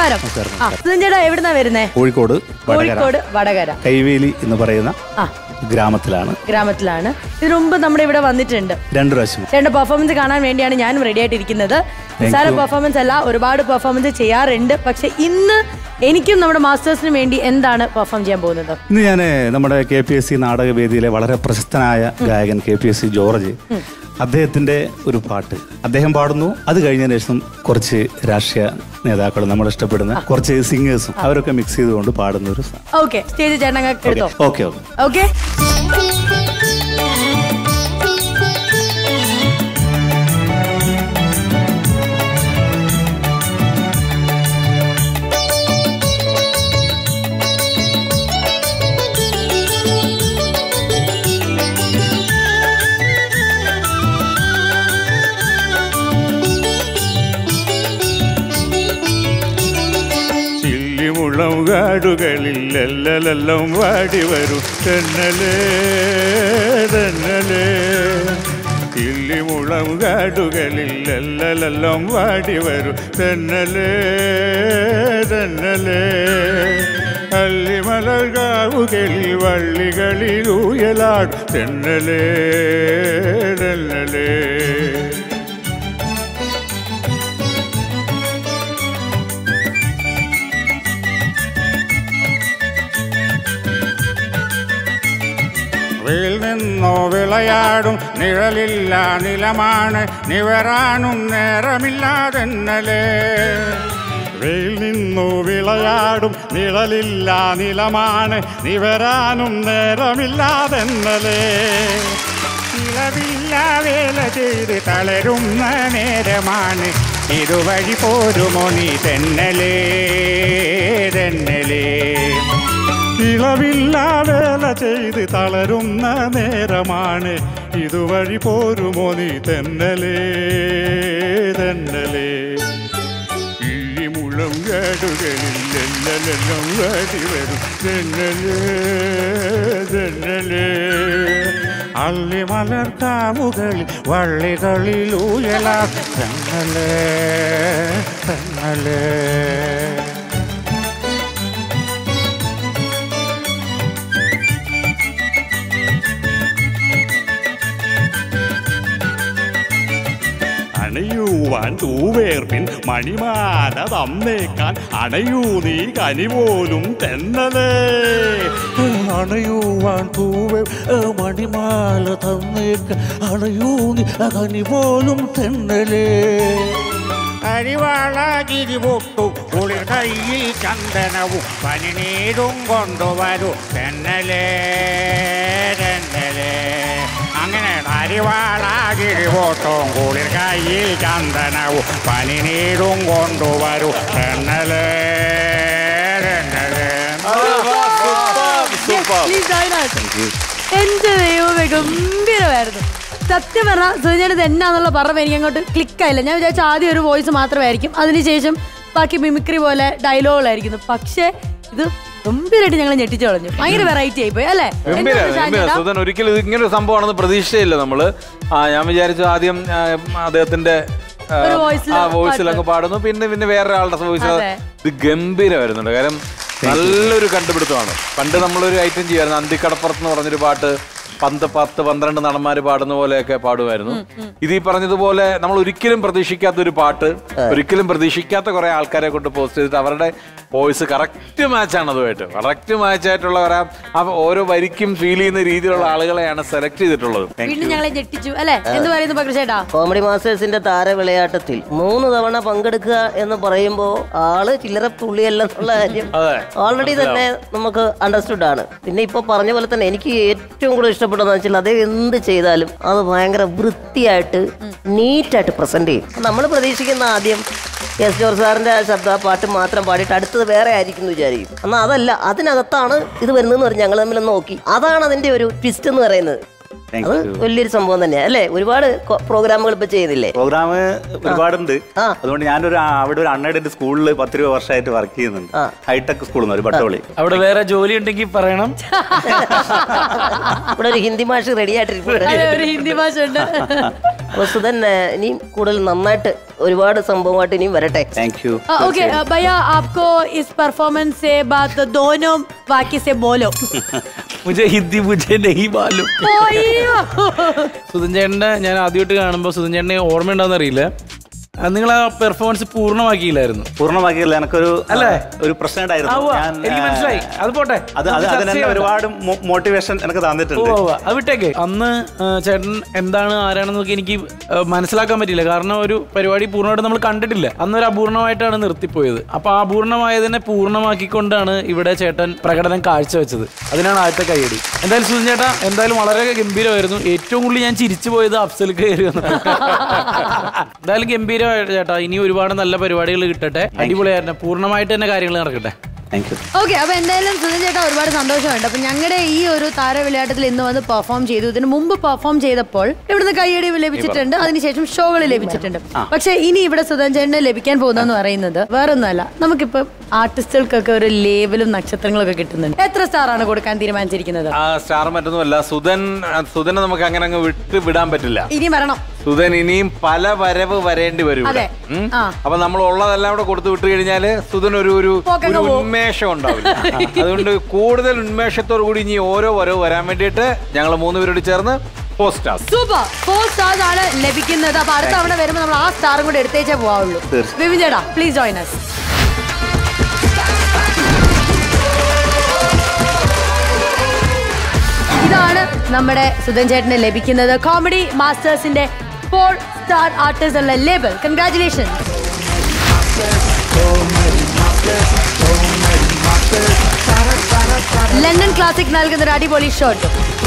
നമസ്കാരം ആ സുധൻ ചേട്ടാ എവിടുന്നാ വരുന്നേ കോഴിക്കോട് വടകര കോഴിക്കോട് വടകര കൈവേലി എന്ന് പറയുന്ന ആ ഗ്രാമത്തിലാണ് ഗ്രാമത്തിലാണ് ഇതിനു മുമ്പ് നമ്മുടെ ഇവിടെ വന്നിട്ടുണ്ട് രണ്ടു പ്രാവശ്യം ചേട്ടന്റെ പെർഫോമൻസ് കാണാൻ വേണ്ടിയാണ് ഞാനും റെഡി ആയിട്ടിരിക്കുന്നത് നിസ്സാര പെർഫോമൻസ് അല്ല ഒരുപാട് പെർഫോമൻസ് ചെയ്യാറുണ്ട് പക്ഷെ ഇന്ന് എനിക്കും നമ്മുടെ മാസ്റ്റേഴ്സിനും വേണ്ടി എന്താണ് പെർഫോം ചെയ്യാൻ പോകുന്നത് ഇന്ന് ഞാൻ നമ്മുടെ കെ പി എസ് സി നാടകവേദിയിലെ വളരെ പ്രശസ്തനായ ഗായകൻ K P S C George അദ്ദേഹത്തിന്റെ ഒരു പാട്ട് അദ്ദേഹം പാടുന്നു അത് കഴിഞ്ഞതിന് ശേഷം കുറച്ച് രാഷ്ട്രീയ നേതാക്കളും നമ്മൾ ഇഷ്ടപ്പെടുന്ന കുറച്ച് സിംഗേഴ്സും അവരൊക്കെ മിക്സ് ചെയ്തുകൊണ്ട് പാടുന്ന ഒരു ഓക്കെ സ്റ്റേജ് ചേട്ടൻ അങ്ങ് എടുത്തോ ഓക്കെ ഓക്കെ ഓക്കെ ചില്ലിമുളം കാടുകളിൽ എല്ലലെല്ലാം വാടി വരും തെന്നലേ തെന്നലേ ചില്ലിമുളം കാടുകളിൽ എല്ലലെല്ലാം വാടി വരും തെന്നലേ തെന്നലേ അല്ലിമലർ കാവുകളിൽ വള്ളികളിൽ ഊയലാടും തെന്നലേ തെന്നലേ വെയിൽ നിന്നോ വിളയാടും നിഴലില്ല നിലമാണ് നിവരാനും നേരമില്ലാതെന്നലേ വെയിൽ നിന്നു വിളയാടും നിഴലില്ല നിലമാണ് നിവരാനും നേരമില്ലാതെന്നലേ ഇളവില്ല വേല ചെയ്ത് തളരുന്ന നേരമാണ് ഇതുവഴി പോരുമോ നീ തെന്നലേ തെന്നലേ ഇളവില്ല വേല ചെയ്ത് തളരുന്ന നേരമാണ് ഇതുവഴി പോരുമോ നീ തെന്നലേ തെന്നലേ ഇള്ളിമുളം കേടുകളിൽ എല്ലെല്ലാം വേടി വരും തെന്നലേ തെന്നലേ അള്ളി മലർക്കാവുകളിൽ വള്ളികളിൽ ഊയലാ തെന്നലേ തെന്നലേ അണയുവാൻ തൂവേർപ്പിൻ മണിമാല തന്നേക്കാൻ അണയൂ നീ കനി പോലും തെന്നലേ അണയുവാൻ പൂവേ മണിമാല തന്നേക്ക് അണയൂ നീ കനി പോലും തെന്നലേ അരിവാളാകിരി പൊട്ടു കുളിർ കയ്യിൽ ചന്ദനവും പനിനീരും കൊണ്ടുവരൂ തെന്നലേ തെന്നലേ അങ്ങനെ അരിവാളാകിരി പൊട്ടും കുളിർ കയ്യിൽ ചന്ദനവും പനിനീരും കൊണ്ടുവരൂ തെന്നലേ തെന്നലേ Please join us. എന്റെ ദൈവമേ ഗംഭീരമായിരുന്നു സത്യം പറഞ്ഞാൽ സുജനത് എന്നാന്നുള്ള പറഞ്ഞ എനിക്ക് അങ്ങോട്ട് ക്ലിക്കായില്ല ഞാൻ വിചാരിച്ച ആദ്യം ഒരു വോയിസ് മാത്രമായിരിക്കും അതിനുശേഷം ബാക്കി മിമിക്രി പോലെ ഡയലോഗുകളായിരിക്കുന്നു പക്ഷേ ഇത് ഗംഭീരമായിട്ട് ഞങ്ങൾ ഞെട്ടിച്ചു കളഞ്ഞു ഭയങ്കര വെറൈറ്റി ആയിപ്പോയി അല്ലേ ഗംഭീര എന്താണ് ഷാൻ ഗംഭീര ചേട്ടാ? സുധൻ ഒരിക്കലും ഇത് ഇങ്ങനെ ഒരു സംഭവമാണെന്ന് പ്രതീക്ഷയില്ല നമ്മള് ആ ഞാൻ വിചാരിച്ചു ആദ്യം ആ, അദ്ദേഹത്തിന്റെ ആ, ഒരു voice ല് ആ വോയിസിൽ പാട്ട്. അങ്ങ് പാടുന്നു പിന്നെ പിന്നെ വേറൊരാളുടെ വോയിസ് അതെ. ഇത് ഗംഭീര വരുന്നുണ്ട് കാരണം നല്ലൊരു കണ്ടുപിടുത്തമാണ് പണ്ട് നമ്മളൊരു ഐറ്റം ചെയ്യുമായിരുന്നു അന്തിക്കടപ്പുറത്ത് എന്ന് പറഞ്ഞൊരു പാട്ട് പന്ത് പത്ത് പന്ത്രണ്ട് നടന്മാര് പാടുന്ന പോലെയൊക്കെ പാടുമായിരുന്നു ഇത് ഈ പറഞ്ഞതുപോലെ നമ്മൾ ഒരിക്കലും പ്രതീക്ഷിക്കാത്ത ഒരു പാട്ട് ഒരിക്കലും പ്രതീക്ഷിക്കാത്ത കുറെ ആൾക്കാരെ കൊണ്ട് പോസ്റ്റ് ചെയ്തിട്ട് അവരുടെ വോയിസ് കറക്റ്റ് മാച്ച് ആണ് അതുമായിട്ട് കറക്റ്റ് മാച്ച് ആയിട്ടുള്ള ഒരാ ആ ഓരോ വരിക്കും ഫീൽ ചെയ്യുന്ന രീതിയിലുള്ള ആളുകളെയാണ് സെലക്ട് ചെയ്തിട്ടുള്ളത് വീണ്ടും ഞങ്ങളെ ഞെട്ടിച്ചു അല്ലേ എന്ത് പറയുന്നു പകർച്ചേട്ടാ കോമഡി മാസ്റ്റേഴ്സിന്റെ താരവിളയാട്ടത്തിൽ മൂന്ന് തവണ പങ്കെടുക്കുക എന്ന് പറയുമ്പോൾ ആള് ചില്ലറ പുള്ളിയല്ല എന്നുള്ള കാര്യം അതെ. ഓൾറെഡി തന്നെ നമുക്ക് അണ്ടർസ്റ്റുഡ് ആണ് പിന്നെ ഇപ്പൊ പറഞ്ഞ പോലെ തന്നെ എനിക്ക് ഏറ്റവും കൂടുതൽ ഇഷ്ടപ്പെട്ടതെന്ന് വെച്ചാൽ അത് എന്ത് ചെയ്താലും അത് ഭയങ്കര വൃത്തിയായിട്ട് നീറ്റായിട്ട് പ്രസന്റ് ചെയ്യും നമ്മൾ പ്രതീക്ഷിക്കുന്ന ആദ്യം എസ് ജോർജ് സാറിന്റെ ആ ശബ്ദ ആ പാട്ട് മാത്രം പാടിയിട്ട് അടുത്തത് വേറെ ആയിരിക്കും എന്ന് വിചാരിക്കും എന്നാൽ അതല്ല അതിനകത്താണ് ഇത് വരുന്നതെന്ന് പറഞ്ഞ് ഞങ്ങൾ തമ്മിൽ നോക്കി അതാണ് അതിന്റെ ഒരു ട്വിസ്റ്റ് എന്ന് പറയുന്നത് Thank അത് you. വലിയൊരു സംഭവം തന്നെയാ അല്ലേ ഒരുപാട് കൊ- പ്രോഗ്രാമുകൾ ഇപ്പൊ ചെയ്യുന്നില്ലേ പ്രോഗ്രാം ഒരുപാടുണ്ട് ആ. അതുകൊണ്ട് ഞാനൊരു ആ- അവിടെ ഒരു അൺഎയ്ഡഡ് സ്കൂളിൽ പത്ത് രൂപ വർഷമായിട്ട് വർക്ക് ചെയ്യുന്നുണ്ട് ആ. ഹൈടെക് സ്കൂളിൽ നിന്ന് ഒരു പട്ടോളി അവിടെ വേറെ ജോലി ഉണ്ടെങ്കിൽ പറയണം ഇവിടെ ഒരു ഹിന്ദി മാഷ് റെഡി ആയിട്ടിരിക്കും അതെ, ഒരു ഹിന്ദി ഭാഷ ഉണ്ട് അപ്പൊ സുധൻ ഏ, ഇനിയും കൂടുതൽ നന്നായിട്ട് ഒരുപാട് സംഭവമായിട്ട് ഇനിയും വരട്ടെ താങ്ക് യു ओके भैया आपको इस परफॉर्मेंस से बात दोनों बाकी से बोलो മുജെ ഹിന്ദി മുജെ നെയ് മാലും അയ്യോ. സുധൻ ചേട്ടന്റെ ഞാൻ ആദ്യമായിട്ട് കാണുമ്പോൾ സുധൻ ചേട്ടനെ ഓർമ്മയുണ്ടാവുന്ന അറിയില്ല നിങ്ങൾ ആ പെർഫോമൻസ് പൂർണ്ണമാക്കിയില്ലായിരുന്നു പൂർണ്ണമാക്കിയില്ല എനിക്കൊരു അല്ലേ? ഒരു പ്രശ്നം ആ, ഉണ്ടായിരുന്നു ഉവ്വ. ഞാൻ, എനിക്ക് ആ, മനസ്സിലായി അത് പോട്ടെ അത് അത് നമുക്ക് ചർച്ച അതിനെന്നെ ചെയ്യാം. ഒരുപാട് മോട്ടിവേഷൻ എനിക്ക് തന്നിട്ടുണ്ട് ഉവ്വ് ഉവ്വ്. അത് വിട്ടേക്ക് അന്ന് ആ, ചേട്ടൻ എന്താണ് ആരാണെന്നൊക്കെ എനിക്ക് ആ, മനസ്സിലാക്കാൻ പറ്റില്ല കാരണം ഒരു പരിപാടി പൂർണ്ണമായിട്ട് നമ്മൾ കണ്ടിട്ടില്ല അന്ന് ഒരു അപൂർണമായിട്ടാണ് നിർത്തിപ്പോയത് അപ്പൊ ആ അപൂർണമായതിനെ പൂർണ്ണമാക്കിക്കൊണ്ടാണ് ഇവിടെ ചേട്ടൻ പ്രകടനം കാഴ്ചവെച്ചത് അതിനാണ് ആദ്യത്തെ കൈയടി എന്തായാലും സുധൻ ചേട്ടാ എന്തായാലും വളരെ ഗംഭീരമായിരുന്നു ഏറ്റവും കൂടുതൽ ഞാൻ ചിരിച്ചു പോയത് അഫ്സൽ കയറി വന്നു എന്തായാലും ഗംഭീരമായിട്ട് ചേട്ടാ ഇനി ഒരുപാട് നല്ല പരിപാടികൾ കിട്ടട്ടെ അടിപൊളിയായിരുന്നു പൂർണ്ണമായിട്ട് തന്നെ കാര്യങ്ങൾ നടക്കട്ടെ താങ്ക് യു ഓക്കെ അപ്പൊ എന്തായാലും സുധൻ ചേട്ടാ ഒരുപാട് സന്തോഷമുണ്ട് അപ്പൊ ഞങ്ങളുടെ ഈ ഒരു താരവിളയാട്ടത്തിൽ ഇന്ന് വന്ന് പെർഫോം ചെയ്തു ഇതിന് മുമ്പ് പെർഫോം ചെയ്തപ്പോൾ ഇവിടുന്ന് കയ്യടി ലഭിച്ചിട്ടുണ്ട് അതിനുശേഷം ഷോകൾ ലഭിച്ചിട്ടുണ്ട് പക്ഷെ ഇനി ഇവിടെ സുധൻ ചേട്ടന് ലഭിക്കാൻ പോകുന്നതെന്ന് പറയുന്നത് വേറൊന്നുമല്ല നമുക്കിപ്പോ ആർട്ടിസ്റ്റുകൾക്കൊക്കെ ഒരു ലേബലും നക്ഷത്രങ്ങളൊക്കെ കിട്ടുന്നുണ്ട് എത്ര സ്റ്റാർ ആണ് കൊടുക്കാൻ തീരുമാനിച്ചിരിക്കുന്നത് ആ സ്റ്റാർ മറ്റൊന്നുമല്ല സുധൻ സുധനെ നമുക്ക് അങ്ങനെ അങ്ങ് വിട്ട് വിടാൻ പറ്റില്ല ഇനി വരണം സുധൻ ഇനിയും പല വരവ് വരേണ്ടി വരും ഇവിടെ. അതെ. ഉം? ആ. അപ്പൊ നമ്മൾ ഉള്ളതെല്ലാം കൂടെ കൊടുത്തു വിട്ട് കഴിഞ്ഞാല് സുധൻ ഒരു ഒരു പോക്കങ്ങ് ഒരു പോവും. ഉന്മേഷം ഉണ്ടാവില്ല അതുകൊണ്ട് കൂടുതൽ ഉന്മേഷത്തോടു കൂടി ഇനി ഓരോ വരവ് വരാൻ വേണ്ടിയിട്ട് ഞങ്ങൾ മൂന്നുപേരോട് ചേർന്ന് പോസ്റ്റാസ് സൂപ്പർ ഫോർ സ്റ്റാർസ് ആണ് ലഭിക്കുന്നത് അപ്പൊ അടുത്ത തവണ വരുമ്പോൾ നമ്മൾ ആ സ്റ്റാറും കൂടെ എടുത്തേച്ചേ പോവാവുള്ളൂ തീർച്ചയായും. വിപിൻ ചേട്ടാ പ്ലീസ് ജോയിൻ us ഇതാണ് നമ്മുടെ സുധൻ ചേട്ടന് ലഭിക്കുന്നത് കോമഡി മാസ്റ്റേഴ്സിന്റെ ഫോർ സ്റ്റാർ ആർട്ടിസ്റ്റ് ഉള്ള ലേബൽ കൺഗ്രാറ്റുലേഷൻ ലണ്ടൻ ക്ലാസിക് നൽകുന്ന ഒരു അടിപൊളി ഷോട്ട്